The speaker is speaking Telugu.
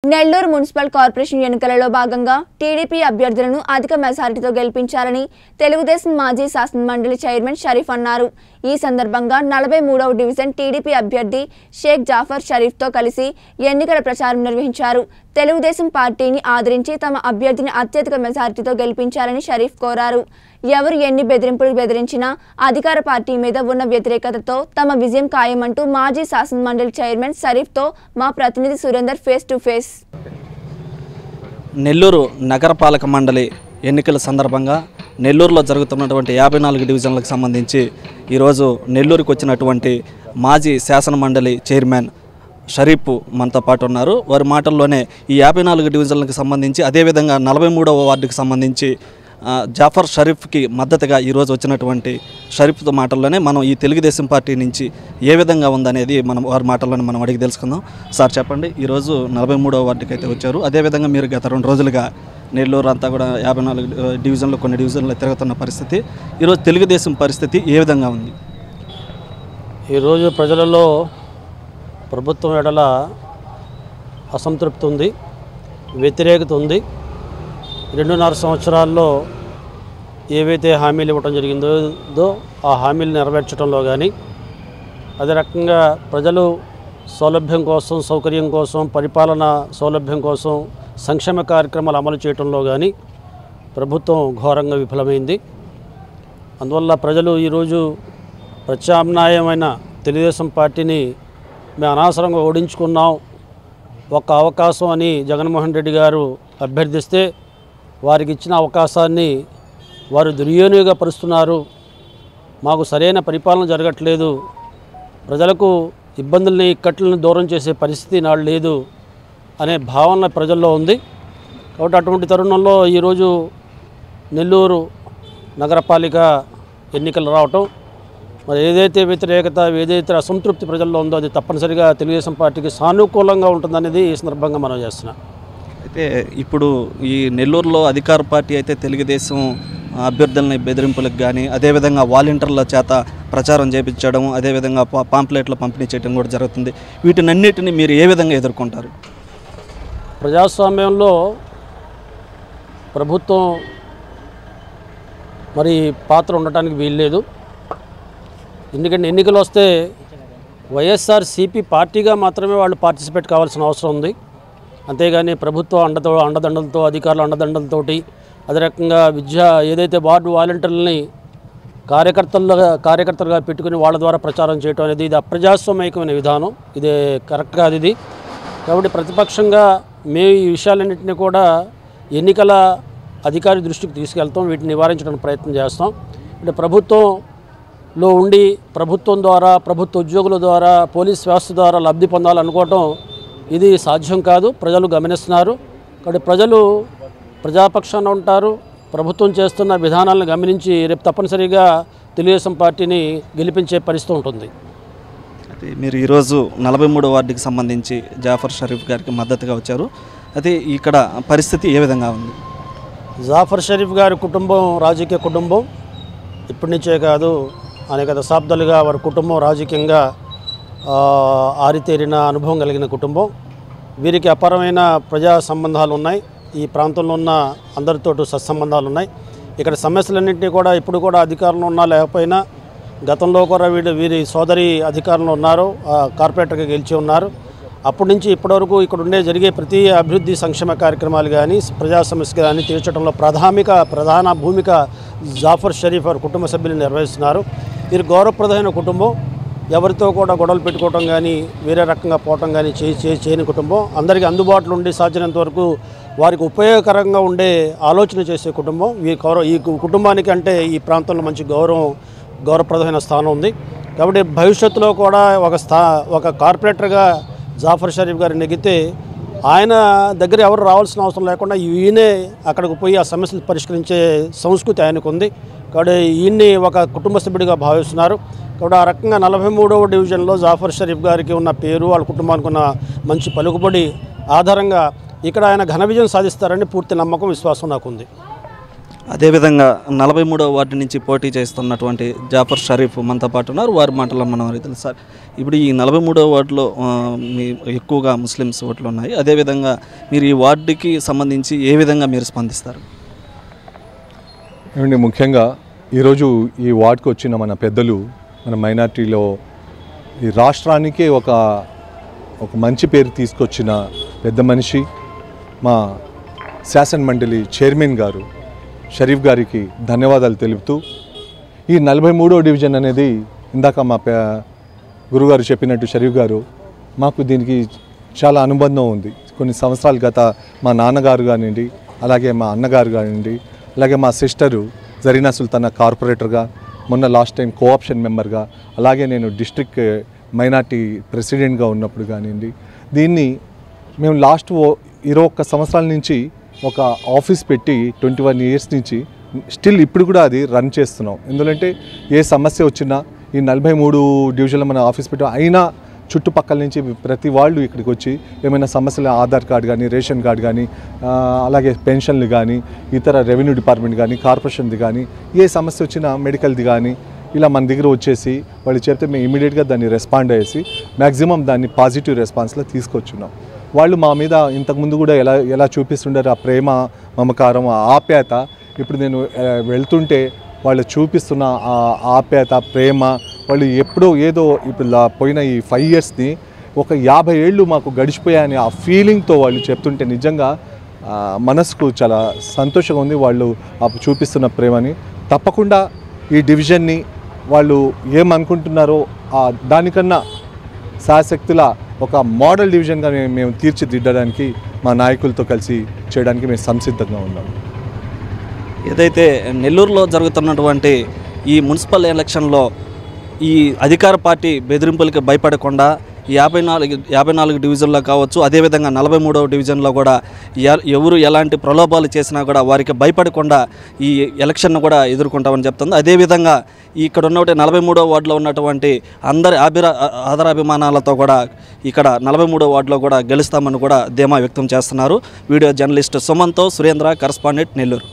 నెల్లూరు మున్సిపల్ కార్పొరేషన్ ఎన్నికలలో భాగంగా టీడీపీ అభ్యర్థులను అధిక మెజారిటీతో గెలిపించాలని తెలుగుదేశం మాజీ శాసనమండలి చైర్మన్ షరీఫ్ అన్నారు ఈ సందర్భంగా నలభై మూడవ డివిజన్ టీడీపీ అభ్యర్థి షేక్ జాఫర్ షరీఫ్తో కలిసి ఎన్నికల ప్రచారం నిర్వహించారు తెలుగుదేశం పార్టీని ఆదరించి తమ అభ్యర్థిని అత్యధిక మెజారిటీతో గెలిపించాలని షరీఫ్ కోరారు ఎవరు ఎన్ని బెదిరింపులు బెదిరించినా అధికార పార్టీ మీద ఉన్న వ్యతిరేకతతో తమ విజయం ఖాయమంటూ మాజీ శాసనమండలి చైర్మన్ షరీఫ్తో మా ప్రతినిధి Surender face to face Nellore నగరపాలక మండలి ఎన్నికల సందర్భంగా నెల్లూరులో జరుగుతున్నటువంటి యాభై నాలుగు డివిజన్లకు సంబంధించి ఈరోజు నెల్లూరుకు వచ్చినటువంటి మాజీ శాసన మండలి చైర్మన్ షరీఫ్ మనతో పాటు ఉన్నారు వారి మాటల్లోనే ఈ యాభై నాలుగు డివిజన్లకు సంబంధించి అదేవిధంగా నలభై మూడవ వార్డుకు సంబంధించి ఆ, జాఫర్ షరీఫ్కి మద్దతుగా ఈరోజు వచ్చినటువంటి షరీఫ్ మాటల్లోనే మనం ఈ తెలుగుదేశం పార్టీ నుంచి ఏ విధంగా ఉందనేది మనం వారి మాటల్లోనే మనం అడిగి తెలుసుకుందాం సార్ చెప్పండి ఈరోజు నలభై మూడవ వార్డుకి అయితే వచ్చారు అదేవిధంగా మీరు గత రెండు రోజులుగా నెల్లూరు అంతా కూడా యాభై నాలుగు ఆ, డివిజన్లు కొన్ని డివిజన్లు తిరుగుతున్న పరిస్థితి ఈరోజు తెలుగుదేశం పరిస్థితి ఏ విధంగా ఉంది ఈరోజు ప్రజలలో ప్రభుత్వం ఎడల అసంతృప్తి ఉంది వ్యతిరేకత ఉంది రెండున్నర సంవత్సరాల్లో ఏవైతే హామీలు ఇవ్వడం జరిగిందో దో ఆ హామీలు నెరవేర్చడంలో కానీ అదే రకంగా ప్రజలు సౌలభ్యం కోసం సౌకర్యం కోసం పరిపాలన సౌలభ్యం కోసం సంక్షేమ కార్యక్రమాలు అమలు చేయడంలో కానీ ప్రభుత్వం ఘోరంగా విఫలమైంది అందువల్ల ప్రజలు ఈరోజు ప్రత్యామ్నాయమైన తెలుగుదేశం పార్టీని మేము అనవసరంగా ఓడించుకున్నాం ఒక అవకాశం అని జగన్మోహన్ రెడ్డి గారు అభ్యర్థిస్తే వారికి ఇచ్చిన అవకాశాన్ని వారు దుర్వినియోగపరుస్తున్నారు మాకు సరైన పరిపాలన జరగట్లేదు ప్రజలకు ఇబ్బందుల్ని ఇక్కట్లను దూరం చేసే పరిస్థితి నాడు లేదు అనే భావన ప్రజల్లో ఉంది కాబట్టి అటువంటి తరుణంలో ఈరోజు నెల్లూరు నగరపాలిక ఎన్నికలు రావటం మరి ఏదైతే వ్యతిరేకత ఏదైతే అసంతృప్తి ప్రజల్లో ఉందో అది తప్పనిసరిగా తెలుగుదేశం పార్టీకి సానుకూలంగా ఉంటుందనేది ఈ సందర్భంగా మనం చేస్తున్నాం అయితే ఇప్పుడు ఈ నెల్లూరులో అధికార పార్టీ అయితే తెలుగుదేశం అభ్యర్థులని బెదిరింపులకు కానీ అదేవిధంగా వాలంటీర్ల చేత ప్రచారం చేపించడం అదేవిధంగా పా- పాంప్లెట్లు పంపిణీ చేయడం కూడా జరుగుతుంది వీటినన్నిటిని మీరు ఏ విధంగా ఎదుర్కొంటారు ప్రజాస్వామ్యంలో ప్రభుత్వం మరి పాత్ర ఉండటానికి వీల్లేదు ఎందుకంటే ఎన్నికలు వస్తే వైఎస్ఆర్ సిపి పార్టీగా మాత్రమే వాళ్ళు పార్టిసిపేట్ కావాల్సిన అవసరం ఉంది అంతేగాని ప్రభుత్వ అండతో అండదండలతో అధికారుల అండదండలతోటి అదే రకంగా విద్య ఏదైతే వార్డు వాలంటీర్లని కార్యకర్తలుగా కార్యకర్తలుగా పెట్టుకుని వాళ్ళ ద్వారా ప్రచారం చేయడం అనేది ఇది అప్రజాస్వామికమైన విధానం ఇది కరెక్ట్ కాదు ఇది కాబట్టి ప్రతిపక్షంగా మేము ఈ విషయాలన్నింటినీ కూడా ఎన్నికల అధికారి దృష్టికి తీసుకెళ్తాం వీటిని నివారించడానికి ప్రయత్నం చేస్తాం అంటే ప్రభుత్వంలో ఉండి ప్రభుత్వం ద్వారా ప్రభుత్వ ఉద్యోగుల ద్వారా పోలీస్ వ్యవస్థ ద్వారా లబ్ధి పొందాలనుకోవటం ఇది సాధ్యం కాదు ప్రజలు గమనిస్తున్నారు కాబట్టి ప్రజలు ప్రజాపక్షాన ఉంటారు ప్రభుత్వం చేస్తున్న విధానాలను గమనించి రేపు తప్పనిసరిగా తెలుగుదేశం పార్టీని గెలిపించే పరిస్థితి ఉంటుంది అయితే మీరు ఈరోజు నలభై మూడో వార్డుకి సంబంధించి జాఫర్ షరీఫ్ గారికి మద్దతుగా వచ్చారు అయితే ఇక్కడ పరిస్థితి ఏ విధంగా ఉంది జాఫర్ షరీఫ్ గారి కుటుంబం రాజకీయ కుటుంబం ఇప్పటి నుంచే కాదు అనేక దశాబ్దాలుగా వారి కుటుంబం రాజకీయంగా ఆ, ఆరితేరిన అనుభవం కలిగిన కుటుంబం వీరికి అపారమైన ప్రజా సంబంధాలు ఉన్నాయి ఈ ప్రాంతంలో ఉన్న అందరితోటి సత్సంబంధాలు ఉన్నాయి ఇక్కడ సమస్యలన్నింటినీ కూడా ఇప్పుడు కూడా అధికారంలో ఉన్నా లేకపోయినా గతంలో కూడా వీడు వీరి సోదరి అధికారంలో ఉన్నారు ఆ, కార్పొరేటర్గా గెలిచి ఉన్నారు అప్పటి నుంచి ఇప్పటివరకు ఇక్కడ ఉండే జరిగే ప్రతి అభివృద్ధి సంక్షేమ కార్యక్రమాలు కానీ ప్రజా సమస్యలు కానీ తీర్చడంలో ప్రాథమిక ప్రధాన భూమిక జాఫర్ షరీఫ్ వారి కుటుంబ సభ్యులు నిర్వహిస్తున్నారు వీరు గౌరవప్రదమైన కుటుంబం ఎవరితో కూడా గొడవలు పెట్టుకోవటం కానీ వేరే రకంగా పోవటం కానీ చేయి చేయి చేయని కుటుంబం అందరికీ అందుబాటులో ఉండి సాధ్యమైనంత వరకు వారికి ఉపయోగకరంగా ఉండే ఆలోచన చేసే కుటుంబం ఈ గౌరవ ఈ కుటుంబానికి అంటే ఈ ప్రాంతంలో మంచి గౌరవం గౌరవప్రదమైన స్థానం ఉంది కాబట్టి భవిష్యత్తులో కూడా ఒక స్థా ఒక కార్పొరేటర్గా జాఫర్ షరీఫ్ గారు నెగితే ఆయన దగ్గర ఎవరు రావాల్సిన అవసరం లేకుండా ఈయనే అక్కడికి పోయి ఆ సమస్యలు పరిష్కరించే సంస్కృతి ఆయనకు ఉంది కాబట్టి ఈయన్ని ఒక కుటుంబ సభ్యుడిగా భావిస్తున్నారు కాబట్టి ఆ రకంగా నలభై మూడవ డివిజన్లో జాఫర్ షరీఫ్ గారికి ఉన్న పేరు వాళ్ళ కుటుంబానికి ఉన్న మంచి పలుకుబడి ఆధారంగా ఇక్కడ ఆయన ఘన విజయం సాధిస్తారని పూర్తి నమ్మకం విశ్వాసం నాకుంది అదేవిధంగా నలభై మూడవ వార్డు నుంచి పోటీ చేస్తున్నటువంటి జాఫర్ షరీఫ్ మనతో పాటు ఉన్నారు వారి మాటల్లో మనం అడుగుతాం సార్ ఇప్పుడు ఈ నలభై మూడవ వార్డులో ఆ, మీ ఎక్కువగా ముస్లిమ్స్ ఓట్లు ఉన్నాయి అదేవిధంగా మీరు ఈ వార్డుకి సంబంధించి ఏ విధంగా మీరు స్పందిస్తారు ఏమండి ముఖ్యంగా ఈరోజు ఈ వార్డుకు వచ్చిన మన పెద్దలు మన మైనార్టీలో ఈ రాష్ట్రానికే ఒక ఒక మంచి పేరు తీసుకొచ్చిన పెద్ద మనిషి మా శాసన మండలి చైర్మన్ గారు షరీఫ్ గారికి ధన్యవాదాలు తెలుపుతూ ఈ నలభై మూడో డివిజన్ అనేది ఇందాక మా పే గురుగారు చెప్పినట్టు షరీఫ్ గారు మాకు దీనికి చాలా అనుబంధం ఉంది కొన్ని సంవత్సరాల గత మా నాన్నగారు కానివ్వండి అలాగే మా అన్నగారు కానివ్వండి అలాగే మా సిస్టరు జరీనా సుల్తానా కార్పొరేటర్గా మొన్న లాస్ట్ టైం కోఆప్షన్ మెంబర్గా అలాగే నేను డిస్ట్రిక్ట్ మైనార్టీ ప్రెసిడెంట్గా ఉన్నప్పుడు కానివ్వండి దీన్ని మేము లాస్ట్ ఓ ఇరవై ఒక్క సంవత్సరాల నుంచి ఒక ఆఫీస్ పెట్టి ట్వంటీ వన్ ఇయర్స్ నుంచి స్టిల్ ఇప్పుడు కూడా అది రన్ చేస్తున్నాం ఎందుకంటే ఏ సమస్య వచ్చినా ఈ నలభై మూడు డివిజన్లో మన ఆఫీస్ పెట్టి అయినా చుట్టుపక్కల నుంచి ప్రతి వాళ్ళు ఇక్కడికి వచ్చి ఏమైనా సమస్యలు ఆధార్ కార్డు కానీ రేషన్ కార్డు కానీ ఆ, అలాగే పెన్షన్లు కానీ ఇతర రెవెన్యూ డిపార్ట్మెంట్ కానీ కార్పొరేషన్ది కానీ ఏ సమస్య వచ్చినా మెడికల్ది కానీ ఇలా మన దగ్గర వచ్చేసి వాళ్ళు చెప్తే మేము ఇమీడియట్గా దాన్ని రెస్పాండ్ అయ్యేసి మ్యాక్సిమం దాన్ని పాజిటివ్ రెస్పాన్స్లో తీసుకొచ్చున్నాం వాళ్ళు మా మీద ఇంతకుముందు కూడా ఎలా ఎలా చూపిస్తుండారు ఆ ప్రేమ మమకారం ఆ ఆప్యాయత ఇప్పుడు నేను ఆ, వెళ్తుంటే వాళ్ళు చూపిస్తున్న ఆ ఆప్యాయత ప్రేమ వాళ్ళు ఎప్పుడో ఏదో ఇప్పుడు లా- పోయిన ఈ ఫైవ్ ఇయర్స్ని ఒక యాభై ఏళ్ళు మాకు గడిచిపోయాయని ఆ ఫీలింగ్తో వాళ్ళు చెప్తుంటే నిజంగా ఆ, మనసుకు చాలా సంతోషంగా ఉంది వాళ్ళు ఆ చూపిస్తున్న ప్రేమని తప్పకుండా ఈ డివిజన్ని వాళ్ళు ఏమనుకుంటున్నారో ఆ దానికన్నా శాశక్తుల ఒక మోడల్ డివిజన్గా మేము మేము తీర్చిదిద్దడానికి మా నాయకులతో కలిసి చేయడానికి మేము సంసిద్ధంగా ఉన్నాం ఏదైతే నెల్లూరులో జరుగుతున్నటువంటి ఈ మున్సిపల్ ఎలక్షన్లో ఈ అధికార పార్టీ బెదిరింపులకి భయపడకుండా యాభై నాలుగు యాభై నాలుగు డివిజన్లో కావచ్చు అదేవిధంగా నలభై మూడవ డివిజన్లో కూడా ఎ- ఎవరు ఎలాంటి ప్రలోభాలు చేసినా కూడా వారికి భయపడకుండా ఈ ఎలక్షన్ను కూడా ఎదుర్కొంటామని చెప్తుంది అదేవిధంగా ఇక్కడ ఉన్నటువంటి నలభై మూడవ వార్డులో ఉన్నటువంటి అందరి ఆభిరా ఆదరాభిమానాలతో కూడా ఇక్కడ నలభై మూడవ వార్డులో కూడా గెలుస్తామని కూడా ధీమా వ్యక్తం చేస్తున్నారు వీడియో జర్నలిస్ట్ సుమన్తో సురేంద్ర కరస్పాండెంట్ నెల్లూరు